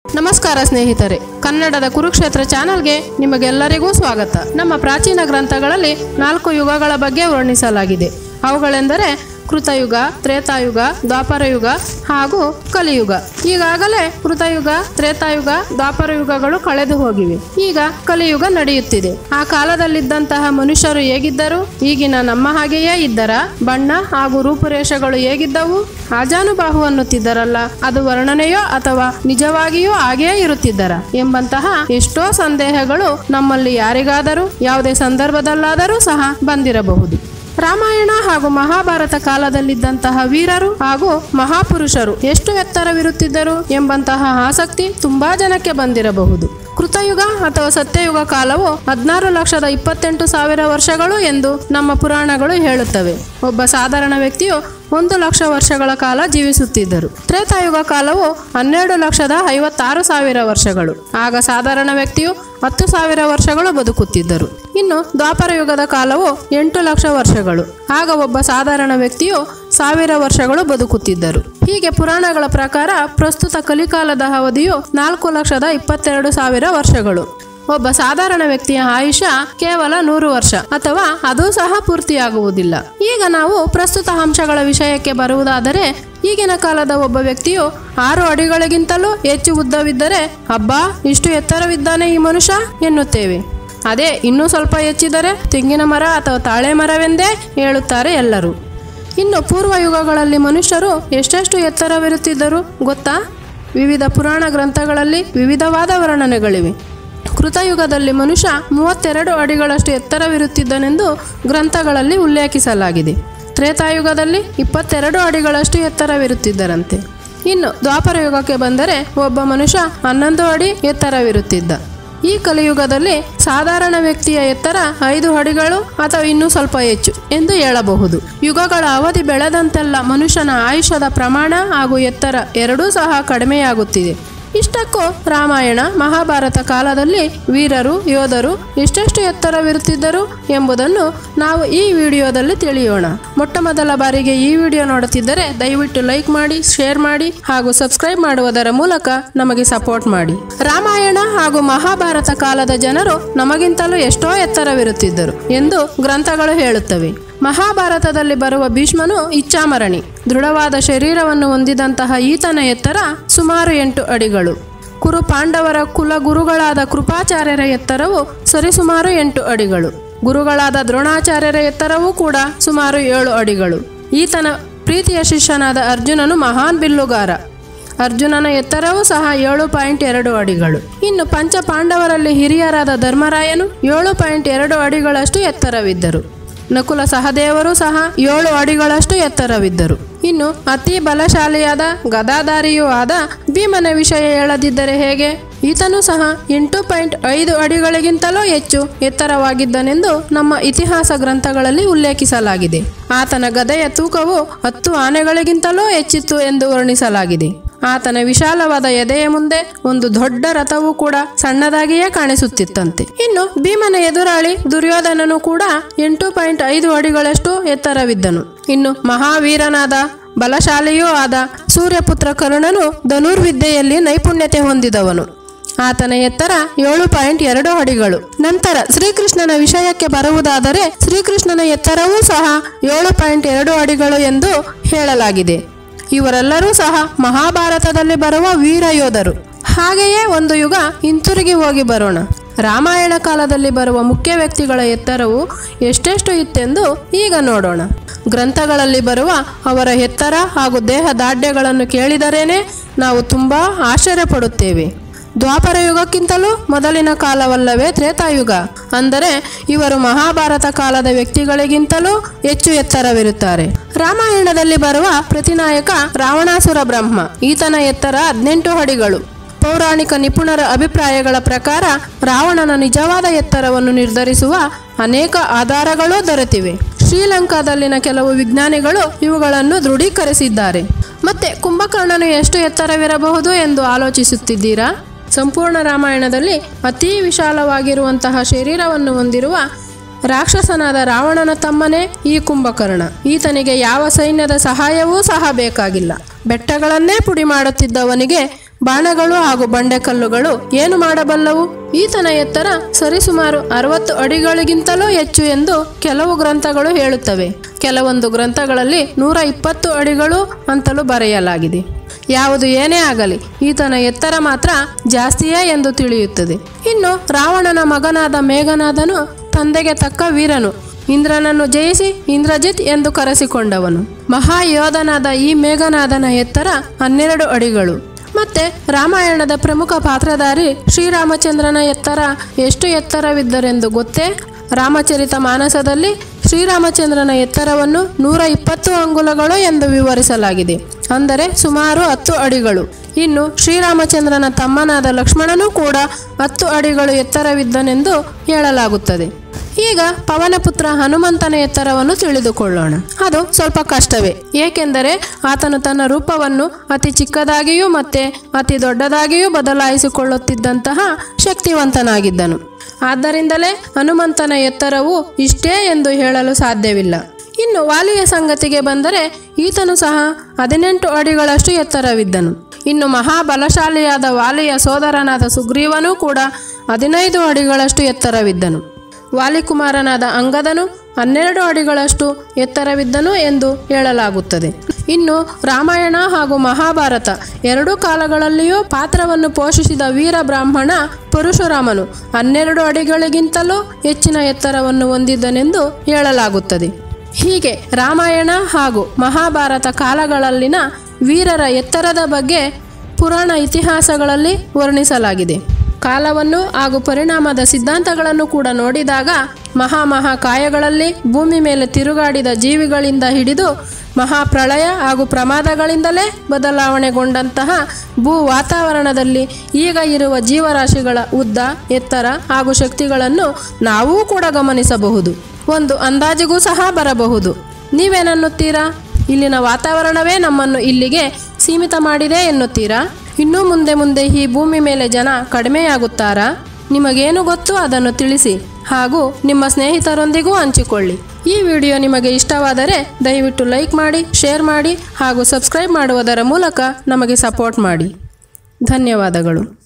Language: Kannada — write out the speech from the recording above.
ನಮಸ್ಕಾರ ಸ್ನೇಹಿತರೆ ಕನ್ನಡದ ಕುರುಕ್ಷೇತ್ರ ಚಾನಲ್ಗೆ ನಿಮಗೆಲ್ಲರಿಗೂ ಸ್ವಾಗತ ನಮ್ಮ ಪ್ರಾಚೀನ ಗ್ರಂಥಗಳಲ್ಲಿ ನಾಲ್ಕು ಯುಗಗಳ ಬಗ್ಗೆ ವರ್ಣಿಸಲಾಗಿದೆ ಅವುಗಳೆಂದರೆ ಕೃತಯುಗ ತ್ರೇತಾಯುಗ ದ್ವಾಪರಯುಗ ಹಾಗೂ ಕಲಿಯುಗ ಈಗಾಗಲೇ ಕೃತಯುಗ ತ್ರೇತಾಯುಗ ದ್ವಾಪರ ಯುಗಗಳು ಕಳೆದು ಹೋಗಿವೆ ಈಗ ಕಲಿಯುಗ ನಡೆಯುತ್ತಿದೆ ಆ ಕಾಲದಲ್ಲಿದ್ದಂತಹ ಮನುಷ್ಯರು ಹೇಗಿದ್ದರು ಈಗಿನ ನಮ್ಮ ಹಾಗೆಯೇ ಇದ್ದರ ಬಣ್ಣ ಹಾಗೂ ರೂಪುರೇಷೆಗಳು ಹೇಗಿದ್ದವು ಆಜಾನುಬಾಹು ಅನ್ನುತ್ತಿದ್ದರಲ್ಲ ಅದು ವರ್ಣನೆಯೋ ಅಥವಾ ನಿಜವಾಗಿಯೂ ಹಾಗೇ ಇರುತ್ತಿದ್ದರ ಎಂಬಂತಹ ಎಷ್ಟೋ ಸಂದೇಹಗಳು ನಮ್ಮಲ್ಲಿ ಯಾರಿಗಾದರೂ ಯಾವುದೇ ಸಂದರ್ಭದಲ್ಲಾದರೂ ಸಹ ಬಂದಿರಬಹುದು ರಾಮಾಯಣ ಹಾಗೂ ಮಹಾಭಾರತ ಕಾಲದಲ್ಲಿದ್ದಂತಹ ವೀರರು ಹಾಗೂ ಮಹಾಪುರುಷರು ಎಷ್ಟು ಎತ್ತರವಿರುತ್ತಿದ್ದರು ಎಂಬಂತಹ ಆಸಕ್ತಿ ತುಂಬಾ ಜನಕ್ಕೆ ಬಂದಿರಬಹುದು ಕೃತಯುಗ ಅಥವಾ ಸತ್ಯಯುಗ ಕಾಲವು ಹದಿನಾರು ಲಕ್ಷದ ಇಪ್ಪತ್ತೆಂಟು ಸಾವಿರ ವರ್ಷಗಳು ಎಂದು ನಮ್ಮ ಪುರಾಣಗಳು ಹೇಳುತ್ತವೆ ಒಬ್ಬ ಸಾಧಾರಣ ವ್ಯಕ್ತಿಯು ಒಂದು ಲಕ್ಷ ವರ್ಷಗಳ ಕಾಲ ಜೀವಿಸುತ್ತಿದ್ದರು ತ್ರೇತಾಯುಗ ಕಾಲವು ಹನ್ನೆರಡು ಲಕ್ಷದ ಐವತ್ತಾರು ಸಾವಿರ ವರ್ಷಗಳು ಆಗ ಸಾಧಾರಣ ವ್ಯಕ್ತಿಯು ಹತ್ತು ಸಾವಿರ ವರ್ಷಗಳು ಬದುಕುತ್ತಿದ್ದರು ಇನ್ನು ದ್ವಾಪರ ಯುಗದ ಕಾಲವು ಎಂಟು ಲಕ್ಷ ವರ್ಷಗಳು ಆಗ ಒಬ್ಬ ಸಾಧಾರಣ ವ್ಯಕ್ತಿಯು ಸಾವಿರ ವರ್ಷಗಳು ಬದುಕುತ್ತಿದ್ದರು ಹೀಗೆ ಪುರಾಣಗಳ ಪ್ರಕಾರ ಪ್ರಸ್ತುತ ಕಲಿಕಾಲದ ಅವಧಿಯು ನಾಲ್ಕು ಲಕ್ಷದ ಇಪ್ಪತ್ತೆರಡು ಸಾವಿರ ವರ್ಷಗಳು ಒಬ್ಬ ಸಾಧಾರಣ ವ್ಯಕ್ತಿಯ ಆಯುಷ್ಯ ಕೇವಲ ನೂರು ವರ್ಷ ಅಥವಾ ಅದು ಸಹ ಪೂರ್ತಿಯಾಗುವುದಿಲ್ಲ ಈಗ ನಾವು ಪ್ರಸ್ತುತ ಅಂಶಗಳ ವಿಷಯಕ್ಕೆ ಬರುವುದಾದರೆ ಈಗಿನ ಕಾಲದ ಒಬ್ಬ ವ್ಯಕ್ತಿಯು ಆರು ಅಡಿಗಳಿಗಿಂತಲೂ ಹೆಚ್ಚು ಉದ್ದವಿದ್ದರೆ ಅಬ್ಬಾ ಇಷ್ಟು ಎತ್ತರವಿದ್ದಾನೆ ಈ ಮನುಷ್ಯ ಎನ್ನುತ್ತೇವೆ ಅದೇ ಇನ್ನೂ ಸ್ವಲ್ಪ ಹೆಚ್ಚಿದರೆ ತೆಂಗಿನ ಮರ ಅಥವಾ ತಾಳೆ ಮರವೆಂದೇ ಹೇಳುತ್ತಾರೆ ಎಲ್ಲರೂ ಇನ್ನು ಪೂರ್ವ ಯುಗಗಳಲ್ಲಿ ಮನುಷ್ಯರು ಎಷ್ಟೆಷ್ಟು ಎತ್ತರವಿರುತ್ತಿದ್ದರು ಗೊತ್ತಾ ವಿವಿಧ ಪುರಾಣ ಗ್ರಂಥಗಳಲ್ಲಿ ವಿವಿಧವಾದ ವರ್ಣನೆಗಳಿವೆ ಕೃತಯುಗದಲ್ಲಿ ಮನುಷ್ಯ ಮೂವತ್ತೆರಡು ಅಡಿಗಳಷ್ಟು ಎತ್ತರವಿರುತ್ತಿದ್ದನೆಂದು ಗ್ರಂಥಗಳಲ್ಲಿ ಉಲ್ಲೇಖಿಸಲಾಗಿದೆ ತ್ರೇತಾಯುಗದಲ್ಲಿ ಇಪ್ಪತ್ತೆರಡು ಅಡಿಗಳಷ್ಟು ಎತ್ತರವಿರುತ್ತಿದ್ದರಂತೆ ಇನ್ನು ದ್ವಾಪರ ಯುಗಕ್ಕೆ ಬಂದರೆ ಒಬ್ಬ ಮನುಷ್ಯ ಹನ್ನೊಂದು ಅಡಿ ಎತ್ತರವಿರುತ್ತಿದ್ದ ಈ ಕಲಿಯುಗದಲ್ಲಿ ಸಾಧಾರಣ ವ್ಯಕ್ತಿಯ ಎತ್ತರ ಐದು ಅಡಿಗಳು ಅಥವಾ ಇನ್ನೂ ಸ್ವಲ್ಪ ಹೆಚ್ಚು ಎಂದು ಹೇಳಬಹುದು ಯುಗಗಳ ಅವಧಿ ಬೆಳೆದಂತೆಲ್ಲ ಮನುಷ್ಯನ ಆಯುಷ್ಯದ ಪ್ರಮಾಣ ಹಾಗೂ ಎತ್ತರ ಎರಡೂ ಸಹ ಕಡಿಮೆಯಾಗುತ್ತಿದೆ ಇಷ್ಟಕ್ಕೂ ರಾಮಾಯಣ ಮಹಾಭಾರತ ಕಾಲದಲ್ಲಿ ವೀರರು ಯೋಧರು ಎಷ್ಟೆಷ್ಟು ಎತ್ತರವಿರುತ್ತಿದ್ದರು ಎಂಬುದನ್ನು ನಾವು ಈ ವಿಡಿಯೋದಲ್ಲಿ ತಿಳಿಯೋಣ ಮೊಟ್ಟ ಮೊದಲ ಬಾರಿಗೆ ಈ ವಿಡಿಯೋ ನೋಡುತ್ತಿದ್ದರೆ ದಯವಿಟ್ಟು ಲೈಕ್ ಮಾಡಿ ಶೇರ್ ಮಾಡಿ ಹಾಗೂ ಸಬ್ಸ್ಕ್ರೈಬ್ ಮಾಡುವುದರ ಮೂಲಕ ನಮಗೆ ಸಪೋರ್ಟ್ ಮಾಡಿ ರಾಮಾಯಣ ಹಾಗೂ ಮಹಾಭಾರತ ಕಾಲದ ಜನರು ನಮಗಿಂತಲೂ ಎಷ್ಟೋ ಎತ್ತರವಿರುತ್ತಿದ್ದರು ಎಂದು ಗ್ರಂಥಗಳು ಹೇಳುತ್ತವೆ ಮಹಾಭಾರತದಲ್ಲಿ ಬರುವ ಭೀಷ್ಮನು ಇಚ್ಛಾಮರಣಿ ದೃಢವಾದ ಶರೀರವನ್ನು ಹೊಂದಿದಂತಹ ಈತನ ಎತ್ತರ ಸುಮಾರು ಎಂಟು ಅಡಿಗಳು ಕುರು ಪಾಂಡವರ ಕುಲ ಗುರುಗಳಾದ ಕೃಪಾಚಾರ್ಯರ ಎತ್ತರವು ಸರಿಸುಮಾರು ಎಂಟು ಅಡಿಗಳು ಗುರುಗಳಾದ ದ್ರೋಣಾಚಾರ್ಯರ ಎತ್ತರವೂ ಕೂಡ ಸುಮಾರು ಏಳು ಅಡಿಗಳು ಈತನ ಪ್ರೀತಿಯ ಶಿಷ್ಯನಾದ ಅರ್ಜುನನು ಮಹಾನ್ ಬಿಲ್ಲುಗಾರ ಅರ್ಜುನನ ಎತ್ತರವೂ ಸಹ ಏಳು ಪಾಯಿಂಟ್ ಎರಡು ಅಡಿಗಳು ಇನ್ನು ಪಂಚ ಪಾಂಡವರಲ್ಲಿ ಹಿರಿಯರಾದ ಧರ್ಮರಾಯನು ಏಳು ಪಾಯಿಂಟ್ ಎರಡು ಅಡಿಗಳಷ್ಟು ಎತ್ತರವಿದ್ದರು ನಕುಲ ಸಹದೇವರು ಸಹ ಏಳು ಅಡಿಗಳಷ್ಟು ಎತ್ತರವಿದ್ದರು ಇನ್ನು ಅತಿ ಬಲಶಾಲಿಯಾದ ಗದಾಧಾರಿಯೂ ಆದ ಭೀಮನ ವಿಷಯ ಹೇಳದಿದ್ದರೆ ಹೇಗೆ ಈತನೂ ಸಹ ಎಂಟು ಪಾಯಿಂಟ್ ಐದು ಅಡಿಗಳಿಗಿಂತಲೂ ಹೆಚ್ಚು ಎತ್ತರವಾಗಿದ್ದನೆಂದು ನಮ್ಮ ಇತಿಹಾಸ ಗ್ರಂಥಗಳಲ್ಲಿ ಉಲ್ಲೇಖಿಸಲಾಗಿದೆ ಆತನ ಗದೆಯ ತೂಕವು ಹತ್ತು ಆನೆಗಳಿಗಿಂತಲೂ ಹೆಚ್ಚಿತ್ತು ಎಂದು ವರ್ಣಿಸಲಾಗಿದೆ ಆತನ ವಿಶಾಲವಾದ ಎದೆಯ ಮುಂದೆ ಒಂದು ದೊಡ್ಡ ರಥವೂ ಕೂಡ ಸಣ್ಣದಾಗಿಯೇ ಕಾಣಿಸುತ್ತಿತ್ತಂತೆ ಇನ್ನು ಭೀಮನ ಎದುರಾಳಿ ದುರ್ಯೋಧನನು ಕೂಡ ಎಂಟು ಪಾಯಿಂಟ್ ಐದು ಅಡಿಗಳಷ್ಟು ಎತ್ತರವಿದ್ದನು ಇನ್ನು ಮಹಾವೀರನಾದ ಬಲಶಾಲಿಯೂ ಆದ ಸೂರ್ಯಪುತ್ರ ಕರುಣನು ಧನುರ್ವಿದ್ಯೆಯಲ್ಲಿ ನೈಪುಣ್ಯತೆ ಹೊಂದಿದವನು ಆತನ ಎತ್ತರ ಏಳು ಪಾಯಿಂಟ್ ಎರಡು ಅಡಿಗಳು ನಂತರ ಶ್ರೀಕೃಷ್ಣನ ವಿಷಯಕ್ಕೆ ಬರುವುದಾದರೆ ಶ್ರೀಕೃಷ್ಣನ ಎತ್ತರವೂ ಸಹ ಏಳು ಪಾಯಿಂಟ್ ಎರಡು ಅಡಿಗಳು ಎಂದು ಹೇಳಲಾಗಿದೆ ಇವರೆಲ್ಲರೂ ಸಹ ಮಹಾಭಾರತದಲ್ಲಿ ಬರುವ ವೀರ ಯೋಧರು ಹಾಗೆಯೇ ಒಂದು ಯುಗ ಹಿಂತಿರುಗಿ ಹೋಗಿ ಬರೋಣ ರಾಮಾಯಣ ಕಾಲದಲ್ಲಿ ಬರುವ ಮುಖ್ಯ ವ್ಯಕ್ತಿಗಳ ಎತ್ತರವು ಎಷ್ಟೆಷ್ಟು ಇತ್ತೆಂದು ಈಗ ನೋಡೋಣ ಗ್ರಂಥಗಳಲ್ಲಿ ಬರುವ ಅವರ ಎತ್ತರ ಹಾಗೂ ದೇಹ ದಾಢ್ಯಗಳನ್ನು ಕೇಳಿದರೇನೆ ನಾವು ತುಂಬ ಆಶ್ಚರ್ಯಪಡುತ್ತೇವೆ ದ್ವಾಪರ ಯುಗಕ್ಕಿಂತಲೂ ಮೊದಲಿನ ಕಾಲವಲ್ಲವೇ ತ್ರೇತಾಯುಗ ಅಂದರೆ ಇವರು ಮಹಾಭಾರತ ಕಾಲದ ವ್ಯಕ್ತಿಗಳಿಗಿಂತಲೂ ಹೆಚ್ಚು ಎತ್ತರವಿರುತ್ತಾರೆ ರಾಮಾಯಣದಲ್ಲಿ ಬರುವ ಪ್ರತಿನಾಯಕ ರಾವಣಾಸುರ ಬ್ರಹ್ಮ ಈತನ ಎತ್ತರ ಹದಿನೆಂಟು ಅಡಿಗಳು ಪೌರಾಣಿಕ ನಿಪುಣರ ಅಭಿಪ್ರಾಯಗಳ ಪ್ರಕಾರ ರಾವಣನ ನಿಜವಾದ ಎತ್ತರವನ್ನು ನಿರ್ಧರಿಸುವ ಅನೇಕ ಆಧಾರಗಳೂ ದೊರೆತಿವೆ ಶ್ರೀಲಂಕಾದಲ್ಲಿನ ಕೆಲವು ವಿಜ್ಞಾನಿಗಳು ಇವುಗಳನ್ನು ದೃಢೀಕರಿಸಿದ್ದಾರೆ ಮತ್ತೆ ಕುಂಭಕರ್ಣನು ಎಷ್ಟು ಎತ್ತರವಿರಬಹುದು ಎಂದು ಆಲೋಚಿಸುತ್ತಿದ್ದೀರಾ ಸಂಪೂರ್ಣ ರಾಮಾಯಣದಲ್ಲಿ ಅತೀ ವಿಶಾಲವಾಗಿರುವಂತಹ ಶರೀರವನ್ನು ಹೊಂದಿರುವ ರಾಕ್ಷಸನಾದ ರಾವಣನ ತಮ್ಮನೇ ಈ ಕುಂಭಕರ್ಣ ಈತನಿಗೆ ಯಾವ ಸೈನ್ಯದ ಸಹಾಯವೂ ಸಹ ಬೇಕಾಗಿಲ್ಲ ಬೆಟ್ಟಗಳನ್ನೇ ಪುಡಿ ಮಾಡುತ್ತಿದ್ದವನಿಗೆ ಬಾಣಗಳು ಹಾಗೂ ಬಂಡೆಕಲ್ಲುಗಳು ಏನು ಮಾಡಬಲ್ಲವು ಈತನ ಎತ್ತರ ಸರಿಸುಮಾರು ಅರವತ್ತು ಅಡಿಗಳಿಗಿಂತಲೂ ಹೆಚ್ಚು ಎಂದು ಕೆಲವು ಗ್ರಂಥಗಳು ಹೇಳುತ್ತವೆ ಕೆಲವೊಂದು ಗ್ರಂಥಗಳಲ್ಲಿ ನೂರ ಇಪ್ಪತ್ತು ಅಡಿಗಳು ಅಂತಲೂ ಬರೆಯಲಾಗಿದೆ ಯಾವುದು ಏನೇ ಆಗಲಿ ಈತನ ಎತ್ತರ ಮಾತ್ರ ಜಾಸ್ತಿಯೇ ಎಂದು ತಿಳಿಯುತ್ತದೆ ಇನ್ನು ರಾವಣನ ಮಗನಾದ ಮೇಘನಾದನು ತಂದೆಗೆ ತಕ್ಕ ವೀರನು ಇಂದ್ರನನ್ನು ಜಯಿಸಿ ಇಂದ್ರಜಿತ್ ಎಂದು ಕರೆಸಿಕೊಂಡವನು ಮಹಾಯೋಧನಾದ ಈ ಮೇಘನಾದನ ಎತ್ತರ ಹನ್ನೆರಡು ಅಡಿಗಳು ಮತ್ತೆ ರಾಮಾಯಣದ ಪ್ರಮುಖ ಪಾತ್ರಧಾರಿ ಶ್ರೀರಾಮಚಂದ್ರನ ಎತ್ತರ ಎಷ್ಟು ಎತ್ತರವಿದ್ದರೆಂದು ಗೊತ್ತೇ ರಾಮಚರಿತ ಮಾನಸದಲ್ಲಿ ಶ್ರೀರಾಮಚಂದ್ರನ ಎತ್ತರವನ್ನು ನೂರ ಇಪ್ಪತ್ತು ಅಂಗುಲಗಳು ಎಂದು ವಿವರಿಸಲಾಗಿದೆ ಅಂದರೆ ಸುಮಾರು ಹತ್ತು ಅಡಿಗಳು ಇನ್ನು ಶ್ರೀರಾಮಚಂದ್ರನ ತಮ್ಮನಾದ ಲಕ್ಷ್ಮಣನೂ ಕೂಡ ಹತ್ತು ಅಡಿಗಳು ಎತ್ತರವಿದ್ದನೆಂದು ಹೇಳಲಾಗುತ್ತದೆ ಈಗ ಪವನಪುತ್ರ ಹನುಮಂತನ ಎತ್ತರವನ್ನು ತಿಳಿದುಕೊಳ್ಳೋಣ ಅದು ಸ್ವಲ್ಪ ಕಷ್ಟವೇ ಏಕೆಂದರೆ ಆತನು ತನ್ನ ರೂಪವನ್ನು ಅತಿ ಚಿಕ್ಕದಾಗಿಯೂ ಮತ್ತೆ ಅತಿ ದೊಡ್ಡದಾಗಿಯೂ ಬದಲಾಯಿಸಿಕೊಳ್ಳುತ್ತಿದ್ದಂತಹ ಶಕ್ತಿವಂತನಾಗಿದ್ದನು ಆದ್ದರಿಂದಲೇ ಹನುಮಂತನ ಎತ್ತರವು ಇಷ್ಟೇ ಎಂದು ಹೇಳಲು ಸಾಧ್ಯವಿಲ್ಲ ಇನ್ನು ವಾಲಿಯ ಸಂಗತಿಗೆ ಬಂದರೆ ಈತನು ಸಹ ಹದಿನೆಂಟು ಅಡಿಗಳಷ್ಟು ಎತ್ತರವಿದ್ದನು ಇನ್ನು ಮಹಾಬಲಶಾಲಿಯಾದ ವಾಲಿಯ ಸೋದರನಾದ ಸುಗ್ರೀವನೂ ಕೂಡ ಹದಿನೈದು ಅಡಿಗಳಷ್ಟು ಎತ್ತರವಿದ್ದನು ವಾಲಿಕುಮಾರನಾದ ಅಂಗದನು ಹನ್ನೆರಡು ಅಡಿಗಳಷ್ಟು ಎತ್ತರವಿದ್ದನು ಎಂದು ಹೇಳಲಾಗುತ್ತದೆ ಇನ್ನು ರಾಮಾಯಣ ಹಾಗೂ ಮಹಾಭಾರತ ಎರಡೂ ಕಾಲಗಳಲ್ಲಿಯೂ ಪಾತ್ರವನ್ನು ಪೋಷಿಸಿದ ವೀರ ಬ್ರಾಹ್ಮಣ ಪರಶುರಾಮನು ಹನ್ನೆರಡು ಅಡಿಗಳಿಗಿಂತಲೂ ಹೆಚ್ಚಿನ ಎತ್ತರವನ್ನು ಹೊಂದಿದ್ದನೆಂದು ಹೇಳಲಾಗುತ್ತದೆ ಹೀಗೆ ರಾಮಾಯಣ ಹಾಗೂ ಮಹಾಭಾರತ ಕಾಲಗಳಲ್ಲಿನ ವೀರರ ಎತ್ತರದ ಬಗ್ಗೆ ಪುರಾಣ ಇತಿಹಾಸಗಳಲ್ಲಿ ವರ್ಣಿಸಲಾಗಿದೆ ಕಾಲವನ್ನು ಹಾಗೂ ಪರಿಣಾಮದ ಸಿದ್ಧಾಂತಗಳನ್ನು ಕೂಡ ನೋಡಿದಾಗ ಮಹಾ ಮಹಾ ಕಾಯಗಳಲ್ಲಿ ಭೂಮಿ ಮೇಲೆ ತಿರುಗಾಡಿದ ಜೀವಿಗಳಿಂದ ಹಿಡಿದು ಮಹಾಪ್ರಳಯ ಹಾಗೂ ಪ್ರಮಾದಗಳಿಂದಲೇ ಬದಲಾವಣೆಗೊಂಡಂತಹ ಭೂ ವಾತಾವರಣದಲ್ಲಿ ಈಗ ಇರುವ ಜೀವರಾಶಿಗಳ ಉದ್ದ ಎತ್ತರ ಹಾಗೂ ಶಕ್ತಿಗಳನ್ನು ನಾವೂ ಕೂಡ ಗಮನಿಸಬಹುದು ಒಂದು ಅಂದಾಜಿಗೂ ಸಹ ಬರಬಹುದು ನೀವೇನನ್ನುತ್ತೀರಾ ಇಲ್ಲಿನ ವಾತಾವರಣವೇ ನಮ್ಮನ್ನು ಇಲ್ಲಿಗೆ ಸೀಮಿತ ಮಾಡಿದೆ ಎನ್ನುತ್ತೀರಾ ಇನ್ನೂ ಮುಂದೆ ಮುಂದೆ ಈ ಭೂಮಿ ಮೇಲೆ ಜನ ಕಡಿಮೆಯಾಗುತ್ತಾರಾ ನಿಮಗೇನು ಗೊತ್ತು ಅದನ್ನು ತಿಳಿಸಿ ಹಾಗೂ ನಿಮ್ಮ ಸ್ನೇಹಿತರೊಂದಿಗೂ ಹಂಚಿಕೊಳ್ಳಿ ಈ ವಿಡಿಯೋ ನಿಮಗೆ ಇಷ್ಟವಾದರೆ ದಯವಿಟ್ಟು ಲೈಕ್ ಮಾಡಿ ಶೇರ್ ಮಾಡಿ ಹಾಗೂ ಸಬ್ಸ್ಕ್ರೈಬ್ ಮಾಡುವುದರ ಮೂಲಕ ನಮಗೆ ಸಪೋರ್ಟ್ ಮಾಡಿ ಧನ್ಯವಾದಗಳು